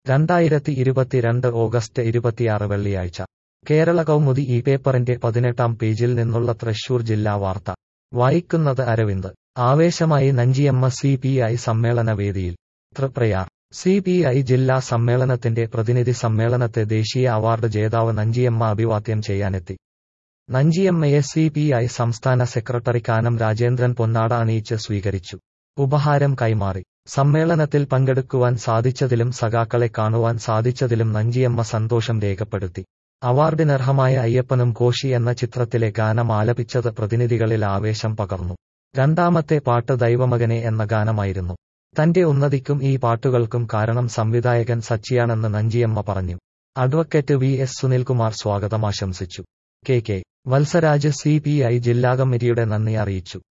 രണ്ടായിരത്തി ഇരുപത്തിരണ്ട് ഓഗസ്റ്റ് ഇരുപത്തിയാറ് വെള്ളിയാഴ്ച കേരള കൗമുദി ഈ പേപ്പറിന്റെ പതിനെട്ടാം പേജിൽ നിന്നുള്ള തൃശൂർ ജില്ലാ വാർത്ത വായിക്കുന്നത് അരവിന്ദ് ആവേശമായി നഞ്ചിയമ്മ സി പി ഐ സമ്മേളന വേദിയിൽ തൃപ്രയാർ സി പി ഐ ജില്ലാ സമ്മേളനത്തിന്റെ പ്രതിനിധി സമ്മേളനത്തെ ദേശീയ അവാർഡ് ജേതാവ് നഞ്ചിയമ്മ അഭിവാദ്യം ചെയ്യാനെത്തി നഞ്ചിയമ്മയെ സി പി ഐ സംസ്ഥാന സെക്രട്ടറി കാനം രാജേന്ദ്രൻ പൊന്നാട അണിയിച്ച് സ്വീകരിച്ചു ഉപഹാരം കൈമാറി സമ്മേളനത്തിൽ പങ്കെടുക്കുവാൻ സാധിച്ചതിലും സഖാക്കളെ കാണുവാൻ സാധിച്ചതിലും നഞ്ചിയമ്മ സന്തോഷം രേഖപ്പെടുത്തി അവാർഡിനർഹമായ അയ്യപ്പനും കോശി എന്ന ചിത്രത്തിലെ ഗാനം ആലപിച്ചത് പ്രതിനിധികളിൽ ആവേശം പകർന്നു രണ്ടാമത്തെ പാട്ട് ദൈവമകനെ എന്ന ഗാനമായിരുന്നു തന്റെ ഉന്നതിക്കും ഈ പാട്ടുകൾക്കും കാരണം സംവിധായകൻ സച്ചിയാണെന്ന് നഞ്ചിയമ്മ പറഞ്ഞു അഡ്വക്കേറ്റ് വി എസ് സുനിൽകുമാർ സ്വാഗതം ആശംസിച്ചു K K Valsaraj C P I ജില്ലാ കമ്മിറ്റിയുടെ നന്ദി അറിയിച്ചു